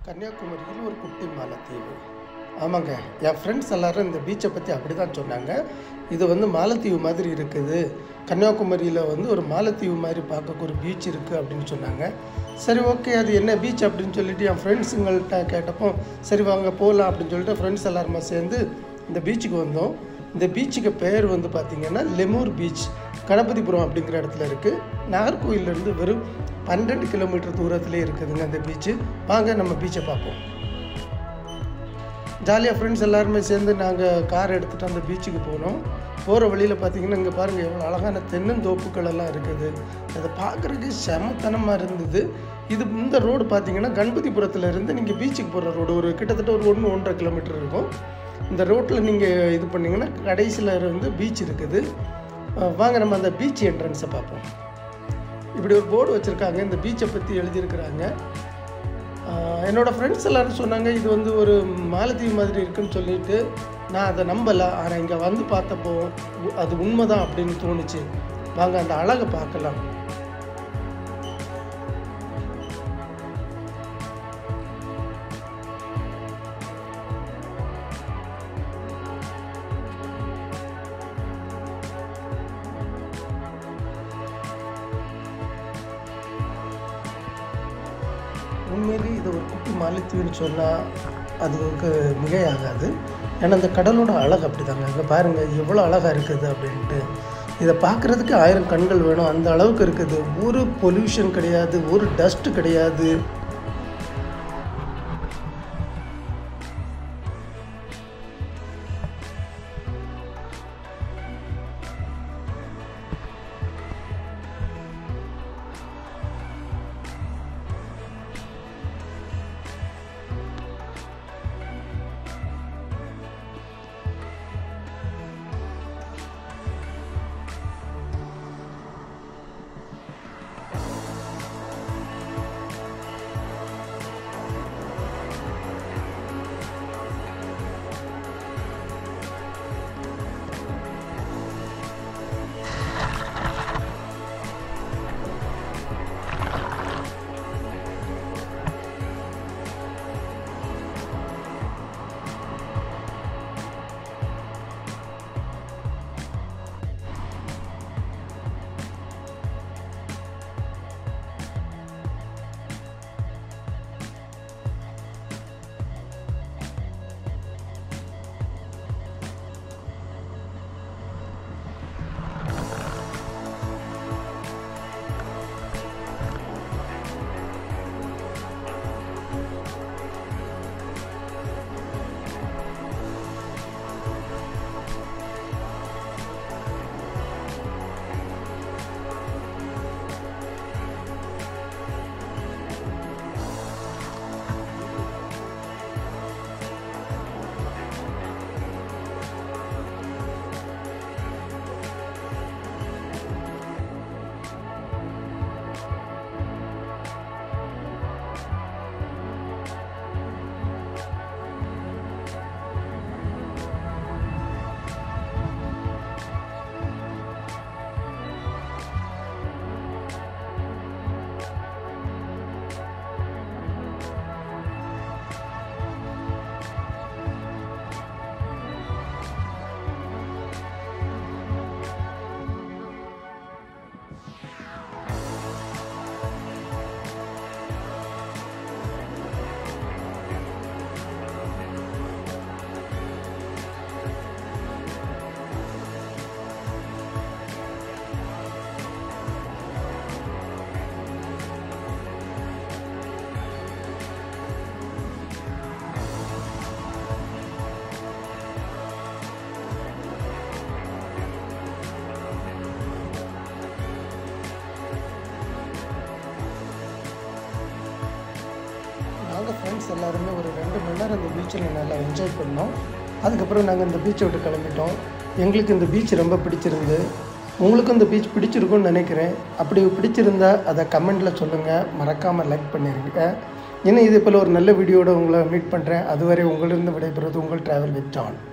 கன்னியாகுமரியில் ஒரு குட்டி மாலத்தீவு ஆமாங்க என் ஃப்ரெண்ட்ஸ் எல்லாரும் இந்த பீச்சை பற்றி அப்படி தான் சொன்னாங்க இது வந்து மாலத்தீவு மாதிரி இருக்குது கன்னியாகுமரியில் வந்து ஒரு மாலத்தீவு மாதிரி பார்க்க ஒரு பீச் இருக்குது அப்படின்னு சொன்னாங்க சரி ஓகே அது என்ன பீச் அப்படின்னு சொல்லிட்டு என் ஃப்ரெண்ட்ஸுங்கள்ட்ட கேட்டப்போ சரி வாங்க போகலாம் அப்படின்னு சொல்லிட்டு ஃப்ரெண்ட்ஸ் எல்லாருமே சேர்ந்து இந்த பீச்சுக்கு வந்தோம் இந்த பீச்சுக்கு பேர் வந்து பார்த்திங்கன்னா லெமூர் பீச் கணபதிபுரம் அப்படிங்கிற இடத்துல இருக்குது நாகர்கோயிலேருந்து வெறும் பன்னெண்டு கிலோமீட்டர் தூரத்துலேயே இருக்குதுங்க அந்த பீச்சு வாங்க நம்ம பீச்சை பார்ப்போம் ஜாலியாக ஃப்ரெண்ட்ஸ் எல்லாருமே சேர்ந்து நாங்கள் கார் எடுத்துகிட்டு அந்த பீச்சுக்கு போனோம் போகிற வழியில் பார்த்தீங்கன்னா இங்கே பாருங்கள் எவ்வளோ அழகான தென்னந்தோப்புகள் எல்லாம் இருக்குது அதை பார்க்குறதுக்கு செமத்தனமாக இருந்தது இது இந்த ரோடு பார்த்தீங்கன்னா கணபதிபுரத்தில் இருந்து நீங்கள் பீச்சுக்கு போகிற ரோடு ஒரு கிட்டத்தட்ட ஒரு ஒன்று ஒன்றரை கிலோமீட்டர் இருக்கும் இந்த ரோட்டில் நீங்கள் இது பண்ணிங்கன்னா கடைசியில் இருந்து பீச் இருக்குது அஹ் வாங்க நம்ம அந்த பீச் என்ட்ரன்ஸை பார்ப்போம் இப்படி ஒரு போர்டு வச்சுருக்காங்க இந்த பீச்சை பற்றி எழுதியிருக்கிறாங்க ஆஹ் என்னோட ஃப்ரெண்ட்ஸ் எல்லாரும் சொன்னாங்க இது வந்து ஒரு மாலத்தீவு மாதிரி இருக்குன்னு சொல்லிட்டு நான் அதை நம்பலை ஆனால் இங்கே வந்து பார்த்தப்போ உ- அது உண்மைதான் அப்படின்னு தோணுச்சு வாங்க அந்த அழகை பார்க்கலாம் உண்மையிலேயே இது ஒரு குட்டி மாலத்தீவுன்னு சொன்னால் அதுக்கு மிகையாகாது ஏன்னா அந்த கடலோட அழகு அப்படிதாங்க இங்கே பாருங்கள் எவ்வளோ அழகாக இருக்குது அப்படின்ட்டு இதை பார்க்குறதுக்கு ஆயிரம் கண்கள் வேணும் அந்த அளவுக்கு இருக்குது ஒரு பொல்யூஷன் கிடையாது ஒரு டஸ்ட் கிடையாது நாங்கள் ஃப்ரெண்ட்ஸ் எல்லாருமே ஒரு ரெண்டு மணி நேரம் இந்த பீச்சில் நல்லா என்ஜாய் பண்ணோம் அதுக்கப்புறம் நாங்கள் இந்த பீச்சை விட்டு கிளம்பிட்டோம் எங்களுக்கு இந்த பீச் ரொம்ப பிடிச்சிருந்து உங்களுக்கும் இந்த பீச் பிடிச்சிருக்கும்னு நினைக்கிறேன் அப்படி பிடிச்சிருந்தா அதை கமெண்டில் சொல்லுங்கள் மறக்காமல் லைக் பண்ணிடுங்க இன்னும் இதே போல் ஒரு நல்ல வீடியோட உங்களை மீட் பண்ணுறேன் அதுவரை உங்களிருந்து விடைபெறுவது உங்கள் ட்ராவல் வித் ஜான்